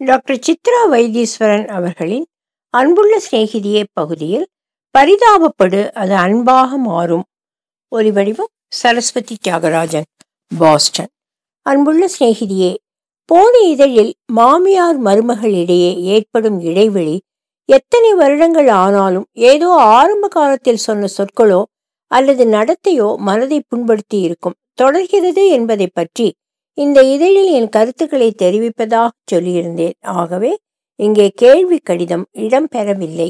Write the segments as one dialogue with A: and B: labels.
A: doctor Chitra Vaitheeswaran அவர்களின் அன்புள்ள சிநேகிதியே பகுதியில் பரிதாபப்படு அது அன்பாக மாறும் ஒலிவடிவம் சரஸ்வதி தியாகராஜன் பாஸ்டன் அன்புள்ள சிநேகிதியே போன இதழில் மாமியார் மருமகள் இடையே ஏற்படும் இடைவெளி எத்தனை வருடங்கள் ஆனாலும் ஏதோ ஆரம்ப காலத்தில் சொன்ன சொற்களோ அல்லது நடத்தையோ மனதை புண்படுத்தி இருக்கும் தொடர்கிறது என்பதை பற்றி இந்த இதழில் என் கருத்துக்களை தெரிவிப்பதாக சொல்லியிருந்தேன் ஆகவே இங்கே கேள்வி கடிதம் இடம்பெறவில்லை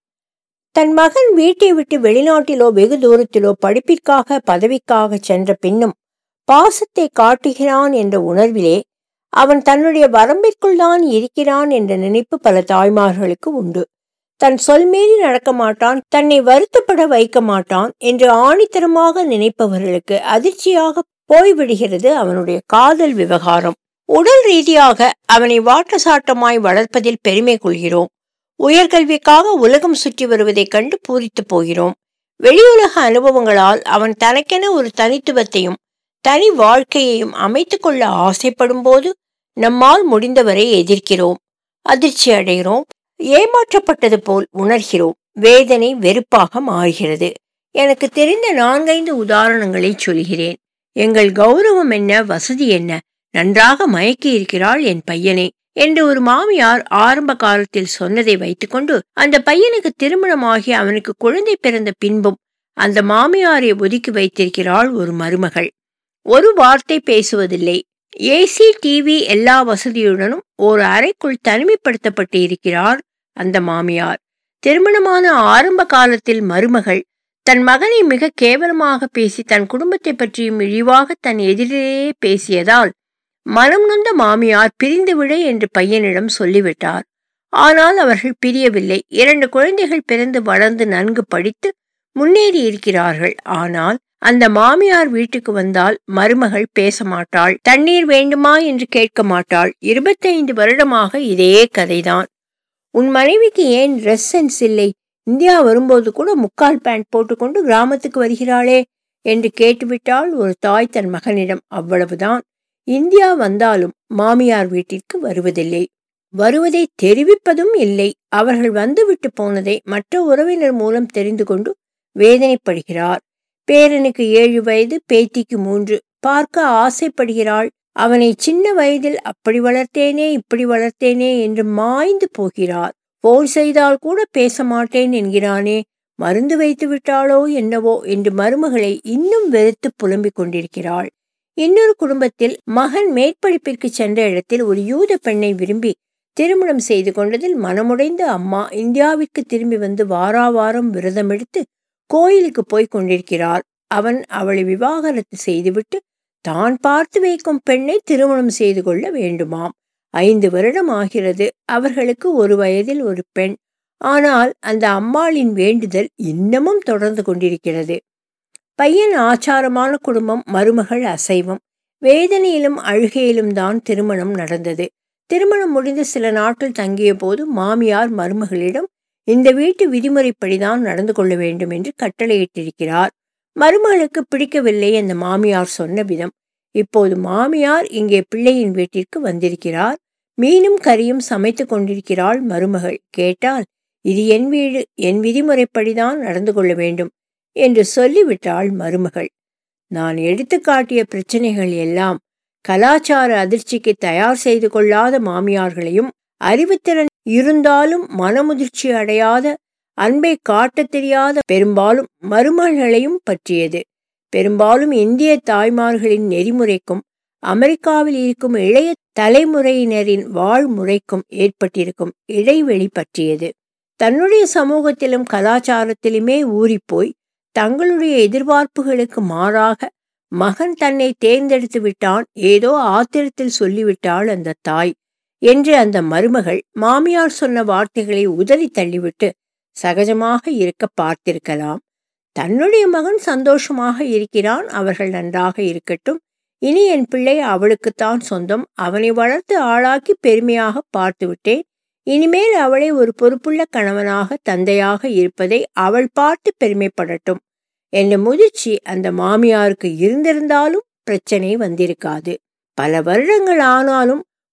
A: தன் மகன் வீட்டை விட்டு வெளிநாட்டிலோ வெகு தூரத்திலோ படிப்பிற்காக பதவிக்காக சென்ற பின்னும் பாசத்தை காட்டுகிறான் என்ற உணர்விலே அவன் தன்னுடைய வரம்பிற்குள் தான் இருக்கிறான் என்ற நினைப்பு பல தாய்மார்களுக்கு உண்டு தன் சொல் மீறி நடக்க மாட்டான் தன்னை வருத்தப்பட வைக்க மாட்டான் என்று ஆணித்தரமாக நினைப்பவர்களுக்கு அதிர்ச்சியாக போய்விடுகிறது அவனுடைய காதல் விவகாரம் உடல் ரீதியாக அவனை வாட்டசாட்டமாய் வளர்ப்பதில் பெருமை கொள்கிறோம் உயர்கல்விக்காக உலகம் சுற்றி வருவதைக் கண்டு பூரித்து போகிறோம் வெளியுலக அனுபவங்களால் அவன் தனக்கென ஒரு தனித்துவத்தையும் தனி வாழ்க்கையையும் அமைத்துக் கொள்ள ஆசைப்படும் போது நம்மால் முடிந்தவரை எதிர்க்கிறோம் அதிர்ச்சி அடைகிறோம் ஏமாற்றப்பட்டது போல் உணர்கிறோம் வேதனை வெறுப்பாக மாறுகிறது எனக்கு தெரிந்த நான்கைந்து உதாரணங்களை சொல்கிறேன் எங்கள் கௌரவம் என்ன வசதி என்ன நன்றாக மயக்கி இருக்கிறாள் என் பையனை என்று ஒரு மாமியார் ஆரம்ப காலத்தில் சொன்னதை வைத்துக்கொண்டு அந்த பையனுக்கு திருமணமாகி அவனுக்கு குழந்தை பிறந்த பின்பும் அந்த மாமியாரை ஒதுக்கி வைத்திருக்கிறாள் ஒரு மருமகள் ஒரு வார்த்தை பேசுவதில்லை ஏசி டிவி எல்லா வசதியுடனும் ஒரு அறைக்குள் தனிமைப்படுத்தப்பட்டு இருக்கிறார் அந்த மாமியார் திருமணமான ஆரம்ப காலத்தில் மருமகள் தன் மகனை மிக கேவலமாக பேசி தன் குடும்பத்தை பற்றியும் இழிவாக தன் எதிரிலேயே பேசியதால் மனம் நொந்த மாமியார் பிரிந்துவிட என்று பையனிடம் சொல்லிவிட்டார் ஆனால் அவர்கள் பிரியவில்லை இரண்டு குழந்தைகள் பிறந்து வளர்ந்து நன்கு படித்து முன்னேறி இருக்கிறார்கள் ஆனால் அந்த மாமியார் வீட்டுக்கு வந்தால் மருமகள் பேச மாட்டாள் தண்ணீர் வேண்டுமா என்று கேட்க மாட்டாள் இருபத்தைந்து வருடமாக இதே கதைதான் உன் மனைவிக்கு ஏன் ட்ரெஸ் சென்ஸ் இல்லை இந்தியா வரும்போது கூட முக்கால் பேண்ட் போட்டுக்கொண்டு கிராமத்துக்கு வருகிறாளே என்று கேட்டுவிட்டால் ஒரு தாய் தன் மகனிடம் அவ்வளவுதான் இந்தியா வந்தாலும் மாமியார் வீட்டிற்கு வருவதில்லை வருவதை தெரிவிப்பதும் இல்லை அவர்கள் வந்துவிட்டு போனதை மற்ற உறவினர் மூலம் தெரிந்து கொண்டு வேதனைப்படுகிறார் பேரனுக்கு ஏழு வயது பேத்திக்கு மூன்று பார்க்க ஆசைப்படுகிறாள் அவனை சின்ன வயதில் அப்படி வளர்த்தேனே இப்படி வளர்த்தேனே என்று மாய்ந்து போகிறார் போன் செய்தால் கூட பேச மாட்டேன் என்கிறானே மருந்து வைத்து விட்டாளோ என்னவோ என்று மருமகளை இன்னும் வெறுத்து புலம்பிக் கொண்டிருக்கிறாள் இன்னொரு குடும்பத்தில் மகன் மேற்படிப்பிற்கு சென்ற இடத்தில் ஒரு யூத பெண்ணை விரும்பி திருமணம் செய்து கொண்டதில் மனமுடைந்த அம்மா இந்தியாவிற்கு திரும்பி வந்து வாரா வாரம் விரதம் எடுத்து கோயிலுக்கு போய் கொண்டிருக்கிறார் அவன் அவளை விவாகரத்து செய்துவிட்டு தான் பார்த்து வைக்கும் பெண்ணை திருமணம் செய்து கொள்ள வேண்டுமாம் ஐந்து வருடம் ஆகிறது அவர்களுக்கு ஒரு வயதில் ஒரு பெண் ஆனால் அந்த அம்மாளின் வேண்டுதல் இன்னமும் தொடர்ந்து கொண்டிருக்கிறது பையன் ஆச்சாரமான குடும்பம் மருமகள் அசைவம் வேதனையிலும் அழுகையிலும் தான் திருமணம் நடந்தது திருமணம் முடிந்து சில நாட்கள் தங்கிய போது மாமியார் மருமகளிடம் இந்த வீட்டு விதிமுறைப்படிதான் நடந்து கொள்ள வேண்டும் என்று கட்டளையிட்டிருக்கிறார் மருமகளுக்கு பிடிக்கவில்லை அந்த மாமியார் சொன்ன விதம் இப்போது மாமியார் இங்கே பிள்ளையின் வீட்டிற்கு வந்திருக்கிறார் மீனும் கறியும் சமைத்து கொண்டிருக்கிறாள் மருமகள் கேட்டால் இது என் வீடு என் விதிமுறைப்படிதான் நடந்து கொள்ள வேண்டும் என்று சொல்லிவிட்டாள் மருமகள் நான் எடுத்து காட்டிய பிரச்சனைகள் எல்லாம் கலாச்சார அதிர்ச்சிக்கு தயார் செய்து கொள்ளாத மாமியார்களையும் அறிவுத்திறன் இருந்தாலும் மனமுதிர்ச்சி அடையாத அன்பை காட்டத் தெரியாத பெரும்பாலும் மருமகளையும் பற்றியது பெரும்பாலும் இந்திய தாய்மார்களின் நெறிமுறைக்கும் அமெரிக்காவில் இருக்கும் இளைய தலைமுறையினரின் வாழ்முறைக்கும் ஏற்பட்டிருக்கும் இடைவெளி பற்றியது தன்னுடைய சமூகத்திலும் கலாச்சாரத்திலுமே ஊறிப்போய் தங்களுடைய எதிர்பார்ப்புகளுக்கு மாறாக மகன் தன்னை தேர்ந்தெடுத்து விட்டான் ஏதோ ஆத்திரத்தில் சொல்லிவிட்டாள் அந்த தாய் என்று அந்த மருமகள் மாமியார் சொன்ன வார்த்தைகளை உதறி தள்ளிவிட்டு சகஜமாக இருக்க பார்த்திருக்கலாம் தன்னுடைய மகன் சந்தோஷமாக இருக்கிறான் அவர்கள் நன்றாக இருக்கட்டும் இனி என் பிள்ளை அவளுக்குத்தான் சொந்தம் அவனை வளர்த்து ஆளாக்கி பெருமையாக பார்த்து விட்டேன் இனிமேல் அவளை ஒரு பொறுப்புள்ள கணவனாக தந்தையாக இருப்பதை அவள் பார்த்து பெருமைப்படட்டும் என்ற முதிர்ச்சி அந்த மாமியாருக்கு இருந்திருந்தாலும் பிரச்சனை வந்திருக்காது பல வருடங்கள் ஆனாலும்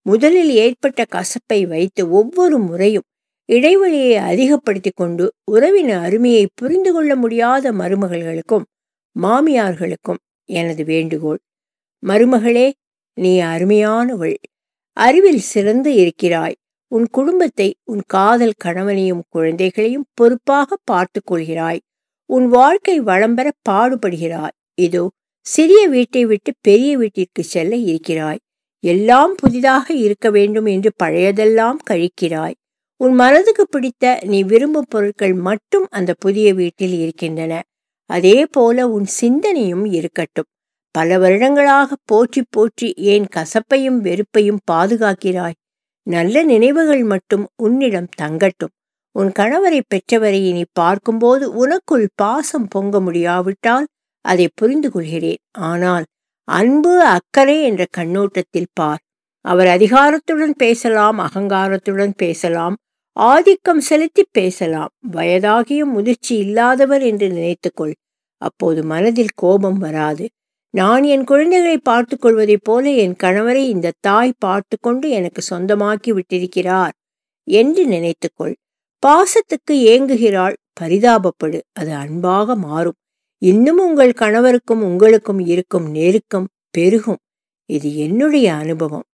A: முதலில் ஏற்பட்ட கசப்பை வைத்து ஒவ்வொரு முறையும் இடைவெளியை அதிகப்படுத்தி கொண்டு உறவின் அருமையை புரிந்து கொள்ள முடியாத மருமகள்களுக்கும் மாமியார்களுக்கும் எனது வேண்டுகோள் மருமகளே நீ அருமையானவள் அறிவில் சிறந்து இருக்கிறாய் உன் குடும்பத்தை உன் காதல் கணவனையும் குழந்தைகளையும் பொறுப்பாக பார்த்து கொள்கிறாய் உன் வாழ்க்கை வளம்பெற பாடுபடுகிறாய் இதோ சிறிய வீட்டை விட்டு பெரிய வீட்டிற்கு செல்ல இருக்கிறாய் எல்லாம் புதிதாக இருக்க வேண்டும் என்று பழையதெல்லாம் கழிக்கிறாய் உன் மனதுக்கு பிடித்த நீ விரும்பும் பொருட்கள் மட்டும் அந்த புதிய வீட்டில் இருக்கின்றன அதே போல உன் சிந்தனையும் இருக்கட்டும் பல வருடங்களாக போற்றி போற்றி ஏன் கசப்பையும் வெறுப்பையும் பாதுகாக்கிறாய் நல்ல நினைவுகள் மட்டும் உன்னிடம் தங்கட்டும் உன் கணவரை பெற்றவரை இனி பார்க்கும்போது உனக்குள் பாசம் பொங்க முடியாவிட்டால் அதை புரிந்து கொள்கிறேன் ஆனால் அன்பு அக்கறை என்ற கண்ணோட்டத்தில் பார் அவர் அதிகாரத்துடன் பேசலாம் அகங்காரத்துடன் பேசலாம் ஆதிக்கம் செலுத்தி பேசலாம் வயதாகியும் முதிர்ச்சி இல்லாதவர் என்று நினைத்துக்கொள் அப்போது மனதில் கோபம் வராது நான் என் குழந்தைகளை பார்த்து கொள்வதைப் போல என் கணவரை இந்த தாய் பார்த்து கொண்டு எனக்கு சொந்தமாக்கி விட்டிருக்கிறார் என்று நினைத்துக்கொள் பாசத்துக்கு ஏங்குகிறாள் பரிதாபப்படு அது அன்பாக மாறும் இன்னும் உங்கள் கணவருக்கும் உங்களுக்கும் இருக்கும் நெருக்கம் பெருகும் இது என்னுடைய அனுபவம்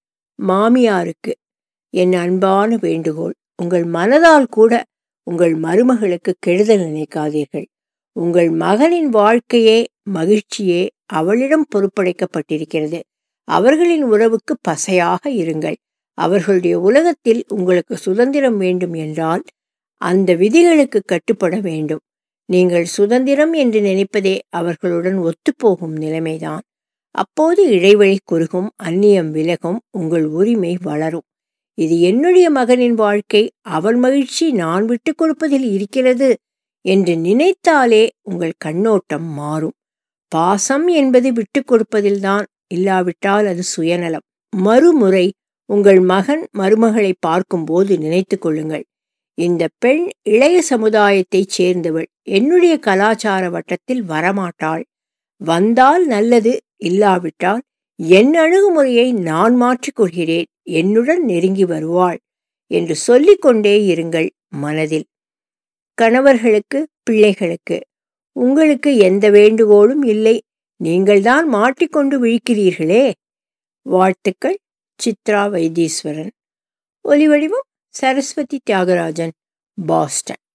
A: மாமியாருக்கு என் அன்பான வேண்டுகோள் உங்கள் மனதால் கூட உங்கள் மருமகளுக்கு கெடுதல் நினைக்காதீர்கள் உங்கள் மகனின் வாழ்க்கையே மகிழ்ச்சியே அவளிடம் பொறுப்படைக்கப்பட்டிருக்கிறது அவர்களின் உறவுக்கு பசையாக இருங்கள் அவர்களுடைய உலகத்தில் உங்களுக்கு சுதந்திரம் வேண்டும் என்றால் அந்த விதிகளுக்கு கட்டுப்பட வேண்டும் நீங்கள் சுதந்திரம் என்று நினைப்பதே அவர்களுடன் ஒத்துப்போகும் நிலைமைதான் அப்போது இடைவெளி குறுகும் அந்நியம் விலகும் உங்கள் உரிமை வளரும் இது என்னுடைய மகனின் வாழ்க்கை அவன் மகிழ்ச்சி நான் விட்டு கொடுப்பதில் இருக்கிறது என்று நினைத்தாலே உங்கள் கண்ணோட்டம் மாறும் பாசம் என்பது விட்டு கொடுப்பதில்தான் இல்லாவிட்டால் அது சுயநலம் மறுமுறை உங்கள் மகன் மருமகளை பார்க்கும்போது நினைத்து கொள்ளுங்கள் இந்த பெண் இளைய சமுதாயத்தைச் சேர்ந்தவள் என்னுடைய கலாச்சார வட்டத்தில் வரமாட்டாள் வந்தால் நல்லது இல்லாவிட்டால் என் அணுகுமுறையை நான் மாற்றிக்கொள்கிறேன் என்னுடன் நெருங்கி வருவாள் என்று சொல்லிக்கொண்டே இருங்கள் மனதில் கணவர்களுக்கு பிள்ளைகளுக்கு உங்களுக்கு எந்த வேண்டுகோளும் இல்லை நீங்கள்தான் மாட்டிக்கொண்டு விழிக்கிறீர்களே வாழ்த்துக்கள் சித்ரா வைத்தீஸ்வரன் ஒலிவடிவம் சரஸ்வதி தியாகராஜன் பாஸ்டன்